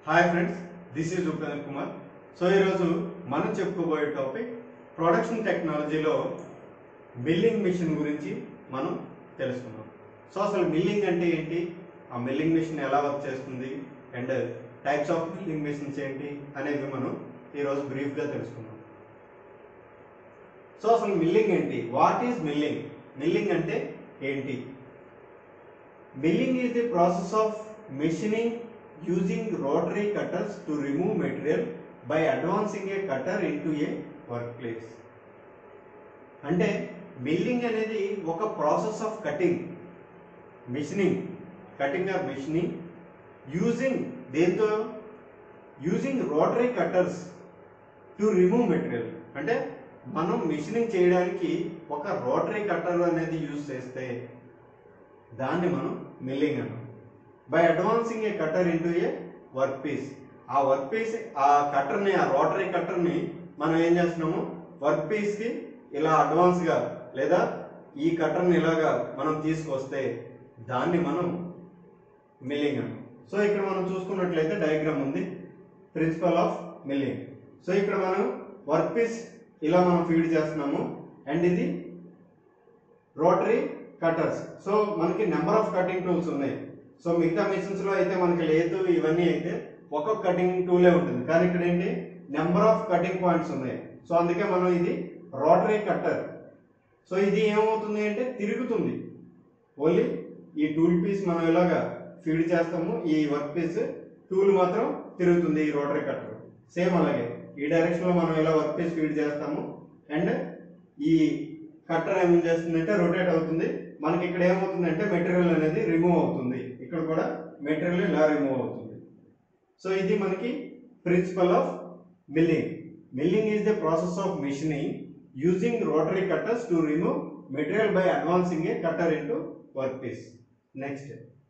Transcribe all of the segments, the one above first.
hi friends this is Upendra Kumar so ఈరోజు మనం చెప్పుకోబోయే టాపిక్ ప్రొడక్షన్ టెక్నాలజీలో మిల్లింగ్ మిషన్ గురించి మనం తెలుసుకుందాం సో అసలు మిల్లింగ్ అంటే ఏంటి ఆ మిల్లింగ్ మిషన్ ఎలా వర్క్ చేస్తుంది and types of milling machines ఏంటి అనేవి మనం ఈరోజు బ్రీఫ్గా తెలుసుకుందాం సో అసలు మిల్లింగ్ ఏంటి వాట్ ఈజ్ మిల్లింగ్ మిల్లింగ్ అంటే ఏంటి milling is the process of machining using rotary cutters to remove material by advancing a cutter into a work place అంటే మిల్లింగ్ అనేది ఒక process of cutting machining cutting or machining using దేంతో using rotary cutters to remove material అంటే మనం machining చేయడానికి ఒక rotary cutter అనేది use చేస్తే దాన్ని మనం మిల్లింగ్ అన్నాం by advancing a cutter into a work piece ఆ వర్క్ పీస్ ఆ కట్టర్ని ఆ రోటరీ కట్టర్ని మనం ఏం చేస్తున్నాము వర్క్ పీస్కి ఇలా అడ్వాన్స్గా లేదా ఈ కట్టర్ని ఇలాగా మనం తీసుకొస్తే దాన్ని మనం మిల్లింగ్ అన్నాం సో ఇక్కడ మనం చూసుకున్నట్లయితే డయాగ్రామ్ ఉంది ప్రిన్సిపల్ ఆఫ్ మిల్లింగ్ సో ఇక్కడ మనం వర్క్ పీస్ ఇలా మనం ఫీడ్ చేస్తున్నాము అండ్ ఇది రోటరీ కటర్స్ సో మనకి నెంబర్ ఆఫ్ కటింగ్ టూల్స్ ఉన్నాయి సో మిగతా మిషన్స్ లో అయితే మనకి లేదు ఇవన్నీ అయితే ఒక్కొక్క కటింగ్ టూలే ఉంటుంది కానీ ఇక్కడ ఏంటి నెంబర్ ఆఫ్ కటింగ్ పాయింట్స్ ఉన్నాయి సో అందుకే మనం ఇది రోటరీ కట్టర్ సో ఇది ఏమవుతుంది అంటే తిరుగుతుంది ఓన్లీ ఈ టూల్ పీస్ మనం ఇలాగా ఫీడ్ చేస్తాము ఈ వర్క్ పీస్ టూల్ మాత్రం తిరుగుతుంది ఈ రోటరీ కట్టర్ సేమ్ అలాగే ఈ డైరెక్షన్ లో మనం ఇలా వర్క్ పీస్ ఫీడ్ చేస్తాము అండ్ ఈ కట్టర్ ఏం చేస్తుందంటే రొటేట్ అవుతుంది మనకి ఇక్కడ ఏమవుతుందంటే మెటీరియల్ అనేది రిమూవ్ అవుతుంది ఇక్కడ కూడా మెటీరియల్ ఇలా రిమూవ్ అవుతుంది సో ఇది మనకి principle of milling milling is the process of machining using rotary cutters to remove material by advancing a cutter into work piece next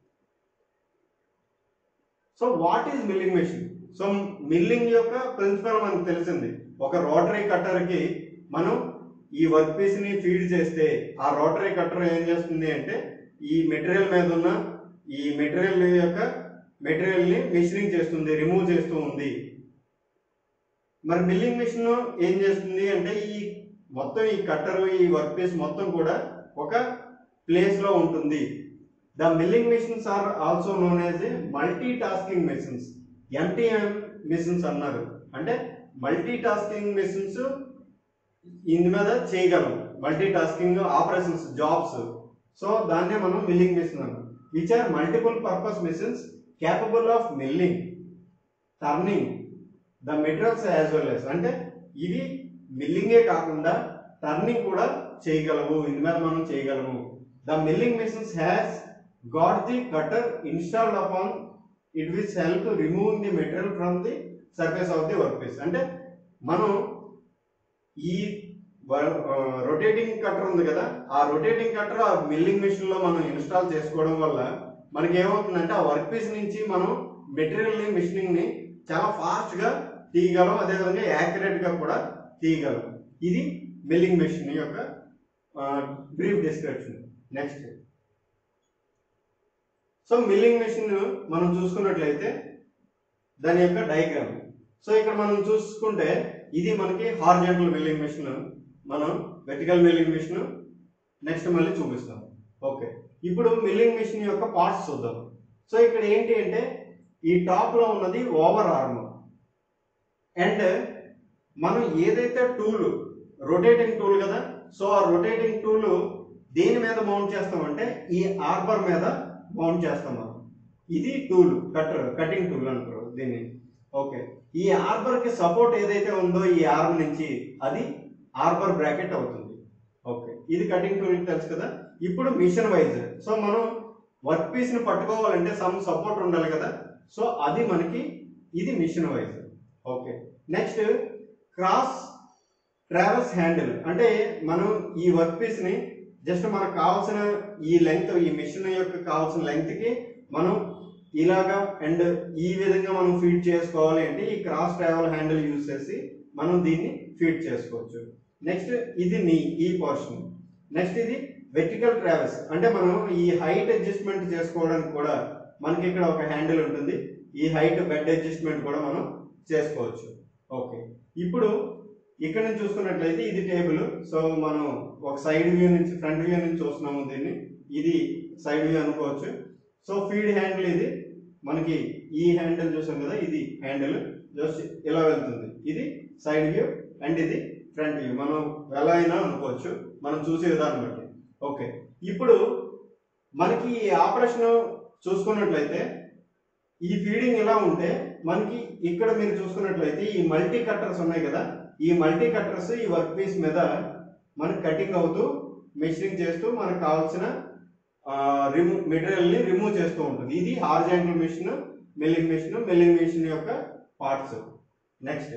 so what is milling machine so milling యొక్క principle మనకు తెలిసింది ఒక rotary cutter కి మనం ఈ work piece ని feed చేస్తే ఆ రోటరీ కట్టర్ ఏం చేస్తుంది అంటే ఈ మెటీరియల్ మీద ఉన్న ఈ మెటీరియల్ యొక్క మెటీరియల్ ని మిషనింగ్ చేస్తుంది రిమూవ్ చేస్తూ ఉంది మరి మిల్లింగ్ మిషన్ ఏం చేస్తుంది అంటే ఈ మొత్తం ఈ కట్టర్ ఈ వర్క్ పీస్ మొత్తం కూడా ఒక ప్లేస్ లో ఉంటుంది the milling machines are also known as multi tasking machines MTM machines అన్నారు అంటే మల్టీ టాస్కింగ్ మిషన్స్ ఇందు మీద చేయగలం multi tasking operations jobs so దాన్నే మనం మిల్లింగ్ మిషన్ అన్నాం which are multiple purpose machines capable of milling turning the materials as well as అంటే ఇవి మిల్లింగే కాకుండా టర్నింగ్ కూడా చేయగలవు ఇందు మీద మనం చేయగలము the milling machines has got the cutter installed upon it which help removing the material from the surface of the work piece అంటే మనం ఈ రొటేటింగ్ కట్టర్ ఉంది కదా ఆ రొటేటింగ్ కట్టర్ ఆ మిల్లింగ్ మిషన్ లో మనం ఇన్స్టాల్ చేసుకోవడం వల్ల మనకి ఏమవుతుందంటే ఆ వర్క్ పీస్ నుంచి మనం మెటీరియల్ ని మిషనింగ్ ని చాలా ఫాస్ట్ గా తీయగలం అదేవిధంగా యాక్యురేట్ గా కూడా తీయగలం ఇది మిల్లింగ్ మెషిన్ యొక్క brief description next so milling machine మనం చూసుకున్నట్లయితే దాని యొక్క డయాగ్రామ్ సో ఇక్కడ మనం చూసుకుంటే ఇది మనకి హార్జెంటల్ మిల్లింగ్ మెషిన్ మనం వెర్టికల్ మిల్లింగ్ మెషిన్ నెక్స్ట్ మళ్ళీ చూపిస్తాం ఓకే ఇప్పుడు మిల్లింగ్ మెషిన్ యొక్క పార్ట్స్ చూద్దాం సో ఇక్కడ ఏంటి అంటే ఈ టాప్ లో ఉన్నది ఓవర్ ఆర్మ్ అండ్ మనం ఏదైతే టూల్ రొటేటింగ్ టూల్ కదా సో ఆ రొటేటింగ్ టూల్ దేని మీద మౌంట్ చేస్తామంటే ఈ ఆర్బర్ మీద మౌంట్ చేస్తాం మనం ఇది టూల్ కట్టర్ కటింగ్ టూల్ అంటారు దీన్ని ఓకే ఈ ఆర్బర్ కి సపోర్ట్ ఏదైతే ఉందో ఈ ఆర్మ్ నుంచి అది ఆర్బర్ బ్రాకెట్ అవుతుంది ఓకే ఇది కటింగ్ టూల్ తెలుసు కదా ఇప్పుడు మిషన్ వైజ్ సో మనం వర్క్ పీస్ ని పట్టుకోవాలంటే సమ్ సపోర్ట్ ఉండాలి కదా సో అది మనకి ఇది machine vice okay next cross travels handle అంటే మనం ఈ వర్క్ పీస్ ని జస్ట్ మనకు కావాల్సిన ఈ లెంగ్త్ ఈ మిషన్ యొక్క కావాల్సిన లెంగ్త్ కి మనం ఇలాగా అండ్ ఈ విధంగా మనం ఫీడ్ చేసుకోవాలి అంటే ఈ క్రాస్ ట్రావెల్ హ్యాండిల్ యూజ్ చేసి మనం దీన్ని ఫీడ్ చేసుకోవచ్చు నెక్స్ట్ ఇది నీ ఈ పోర్షన్ నెక్స్ట్ ఇది వెర్టికల్ ట్రావెల్స్ అంటే మనం ఈ హైట్ అడ్జస్ట్మెంట్ చేసుకోవడానికి కూడా మనకి ఇక్కడ ఒక హ్యాండిల్ ఉంటుంది ఈ హైట్ బెడ్ అడ్జస్ట్మెంట్ కూడా మనం చేసుకోవచ్చు ఓకే ఇప్పుడు ఇక్కడ నుంచి చూసుకున్నట్లయితే ఇది టేబుల్ సో మనం ఒక సైడ్ వ్యూ నుంచి ఫ్రంట్ వ్యూ నుంచి చూస్తున్నాము దీన్ని ఇది సైడ్ వ్యూ అనుకోవచ్చు సో ఫీడ్ హ్యాండిల్ ఇది మనకి ఈ హ్యాండిల్ చూసాం కదా ఇది హ్యాండిల్ జస్ట్ ఇలా వెళ్తుంది ఇది సైడ్ వ్యూ అండ్ ఇది ఫ్రంట్ వ్యూ మనం ఎలా అయినా అనుకోవచ్చు మనం చూసే విధానం బట్టి ఓకే ఇప్పుడు మనకి ఈ ఆపరేషన్ చూసుకున్నట్లయితే ఈ ఫీడింగ్ ఎలా ఉంటే మనకి ఇక్కడ మీరు చూసుకున్నట్లయితే ఈ మల్టీ కట్టర్స్ ఉన్నాయి కదా ఈ మల్టీ కట్టర్స్ ఈ వర్క్ పీస్ మీద మనకి కటింగ్ అవుతూ మెషినింగ్ చేస్తూ మనకు కావాల్సిన రిమూవ్ మెటీరియల్ని రిమూవ్ చేస్తూ ఉంటుంది ఇది horizontal machine milling machine milling machine యొక్క parts next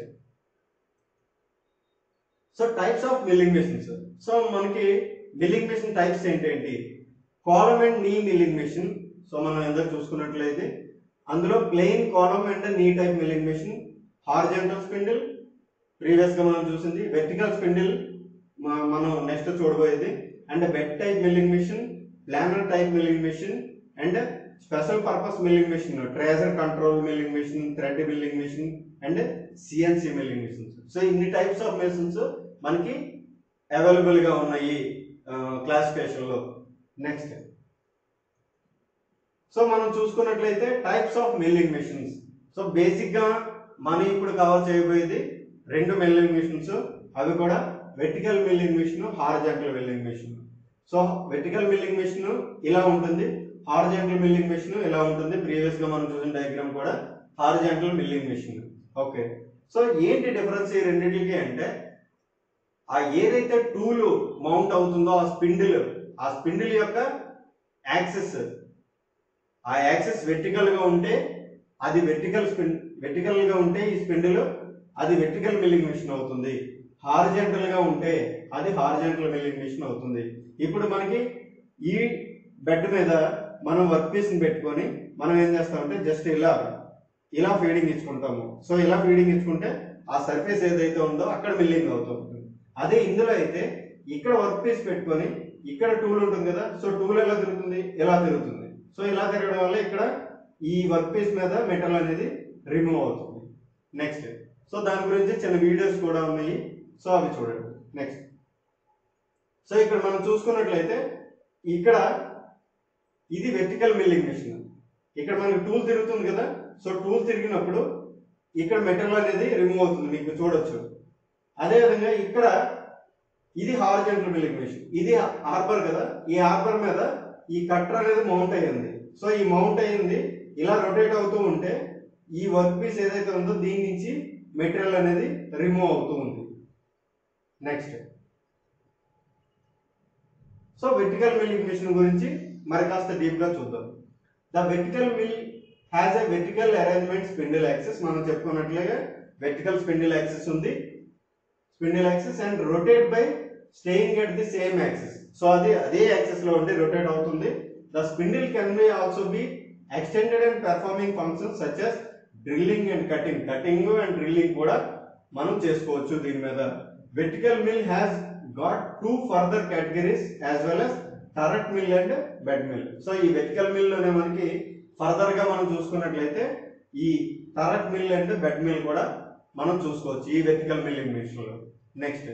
so types of milling machines so మనకి మిల్లింగ్ మెషిన్ టైప్స్ ఏంటంటే column and knee milling machine so మనం ఎందుకు చూసుకున్నట్లయితే అందులో plain column and knee type milling machine horizontal spindle previous గా మనం చూసింది వెర్టికల్ స్పిండిల్ మనం నెక్స్ట్ చూడబోయేది and bed type milling machine planer type milling machine and special purpose milling machine tracer control milling machine thread milling machine and CNC milling machines so ఇన్ని types of machines మనకి available గా ఉన్నాయి classification లో next so మనం చూసుకున్నట్లయితే types of milling machines so basic గా మనం ఇప్పుడు కవర్ చేయబోయేది రెండు మిల్లింగ్ మెషిన్స్ అవి కూడా vertical milling machine horizontal milling machine so vertical milling machine ఇలా ఉంటుంది హార్జెంటల్ మిల్లింగ్ మెషిన్ ఇలా ఉంటుంది ప్రీవియస్ గా మనం చూసిన డయాగ్రామ్ కూడా horizontal milling machine okay so ఏంటి డిఫరెన్స్ ఈ రెండింటికి అంటే ఆ ఏదైతే టూల్ మౌంట్ అవుతుందో ఆ స్పిండిల్ ఆ స్పిండిల్ యొక్క యాక్సెస్ ఆ యాక్సెస్ వెర్టికల్ గా ఉంటే అది వెర్టికల్ స్పిన్ వెర్టికల్ గా ఉంటే ఈ స్పిండిల్ అది వెర్టికల్ మిల్లింగ్ మెషిన్ అవుతుంది హార్జెంటల్ గా ఉంటే అది హార్జెంటల్ మిల్లింగ్ మెషిన్ అవుతుంది ఇప్పుడు మనకి ఈ బెడ్ మీద మనం వర్క్ పీస్ ని పెట్టుకొని మనం ఏం చేస్తామంటే జస్ట్ ఇలా ఇలా ఫీడింగ్ ఇచ్చుకుంటాము సో ఇలా ఫీడింగ్ ఇచ్చుకుంటే ఆ సర్ఫేస్ ఏదైతే ఉందో అక్కడ మిల్లింగ్ అవుతూ ఉంటుంది అదే ఇందులో అయితే ఇక్కడ వర్క్ పీస్ పెట్టుకొని ఇక్కడ టూల్ ఉంటుంది కదా సో టూల్ ఎలా తిరుగుతుంది ఇలా తిరుగుతుంది సో ఇలా తిరగడం వల్ల ఇక్కడ ఈ వర్క్ పీస్ మీద మెటల్ అనేది రిమూవ్ అవుతుంది నెక్స్ట్ సో దాని గురించి చిన్న వీడియోస్ కూడా ఉన్నాయి సో అవి చూడండి నెక్స్ట్ సో ఇక్కడ మనం చూసుకున్నట్లయితే ఇక్కడ ఇది వెర్టికల్ మిల్లింగ్ మెషిన్ ఇక్కడ మనకి టూల్ తిరుగుతుంది కదా సో టూల్ తిరిగినప్పుడు ఇక్కడ మెటల్ అనేది రిమూవ్ అవుతుంది మీకు చూడొచ్చు అదేవిధంగా ఇక్కడ ఇది హార్జెంటల్ మిల్లింగ్ మెషిన్ ఇది హార్బర్ కదా ఈ హార్బర్ మీద ఈ కట్టర్ అనేది మౌంట్ అయ్యింది సో ఈ మౌంట్ అయ్యింది ఇలా రొటేట్ అవుతూ ఉంటే ఈ వర్క్ పీస్ ఏదైతే ఉందో దీని నుంచి మెటీరియల్ అనేది రిమూవ్ అవుతూ ఉంది next so vertical milling machine గురించి మరి కాస్త డీప్ గా చూద్దాం the vertical mill has a vertical arrangement spindle axis మనం చెప్పుకున్నట్లుగా వెర్టికల్ స్పిండిల్ యాక్సెస్ ఉంది spindle axis and rotate by staying at the same axis so అది అదే యాక్సెస్ లో ఉండి రొటేట్ అవుతుంది the spindle can be also be extended and performing functions such as drilling and cutting cutting and drilling కూడా మనం చేసుకోవచ్చు దీని మీద vertical mill has got two further categories as well as turret mill and bed mill so ఈ vertical mill లోనే మనకి further గా మనం చూసుకున్నట్లయితే ఈ turret mill and bed mill కూడా మనం చూసుకోవచ్చు ఈ వెర్టికల్ మిల్లింగ్ మెషిన్ లో next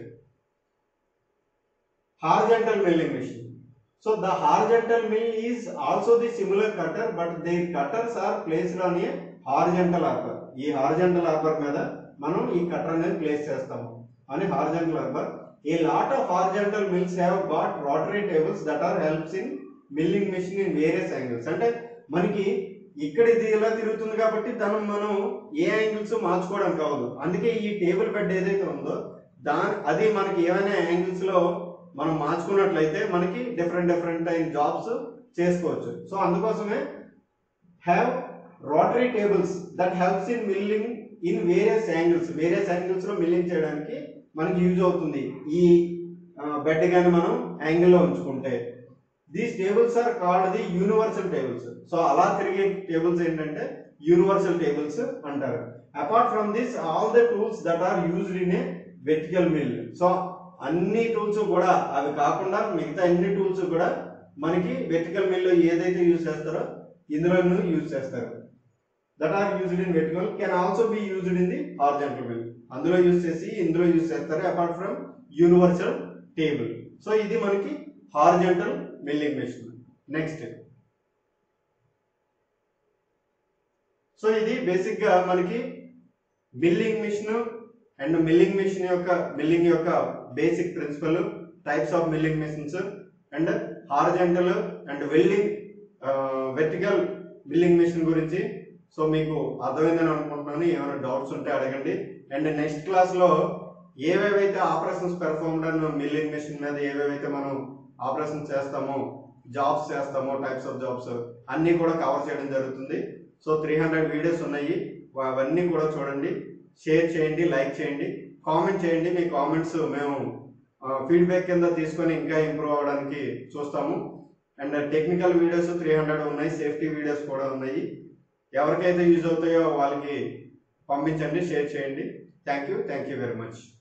horizontal milling machine so the horizontal mill is also the similar cutter but the cutters are placed on a horizontal arbor ఈ హార్జెంటల్ ఆర్బర్ మీద మనం ఈ cutter అనేది ప్లేస్ చేస్తాము అని horizontal arbor a lot of horizontal mills have got rotary tables that are helps in milling machine in various angles అంటే మనకి ఇక్కడ ఇది ఇలా తిరుగుతుంది కాబట్టి దాన్ని మనం ఏ యాంగిల్స్ మార్చుకోవడానికి అవ్వదు అందుకే ఈ టేబుల్ బెడ్ ఏదైతే ఉందో దాని అది మనకి ఏమైనా యాంగిల్స్ లో మనం మార్చుకున్నట్లయితే మనకి డిఫరెంట్ డిఫరెంట్ అయిన జాబ్స్ చేసుకోవచ్చు సో అందుకోసమే have rotary tables that helps in milling in various angles various angles లో మిల్లింగ్ చేయడానికి మనకి యూజ్ అవుతుంది ఈ బెడ్ కానీ మనం యాంగిల్లో ఉంచుకుంటే these tables are called the universal tables so అలా తిరిగే టేబుల్స్ ఏంటంటే యూనివర్సల్ టేబుల్స్ అంటారు apart from this all the tools that are used in a vertical mill so అన్ని టూల్స్ కూడా అవి కాకుండా మిగతా అన్ని టూల్స్ కూడా మనకి వెర్టికల్ మిల్ లో ఏదైతే యూజ్ చేస్తారో ఇందులో యూజ్ చేస్తారు that are used in vertical can also be used in the horizontal mill అందులో యూజ్ చేసి ఇందులో యూజ్ చేస్తారు apart from universal table so ఇది మనకి horizontal milling machine next so ఇది బేసిక్ గా మనకి milling machine and milling machine యొక్క మిల్లింగ్ యొక్క basic principle types of milling machines and horizontal and welding vertical milling machine గురించి so మీకు అర్థమైందని అనుకుంటున్నాను ఏమైనా డౌట్స్ ఉంటే అడగండి అండ్ నెక్స్ట్ క్లాస్ లో ఏవేవైతే operations performed and milling machine మీద ఏవేవైతే మనం ఆపరేషన్ చేస్తామో జాబ్స్ చేస్తామో టైప్స్ ఆఫ్ జాబ్స్ అన్నీ కూడా కవర్ చేయడం జరుగుతుంది సో త్రీ హండ్రెడ్ వీడియోస్ ఉన్నాయి అవన్నీ కూడా చూడండి షేర్ చేయండి లైక్ చేయండి కామెంట్ చేయండి మీ కామెంట్స్ మేము ఫీడ్బ్యాక్ కింద తీసుకొని ఇంకా ఇంప్రూవ్ అవ్వడానికి చూస్తాము and technical videos three hundred ఉన్నాయి సేఫ్టీ వీడియోస్ కూడా ఉన్నాయి ఎవరికైతే యూజ్ అవుతాయో వాళ్ళకి పంపించండి షేర్ చేయండి thank you thank you very much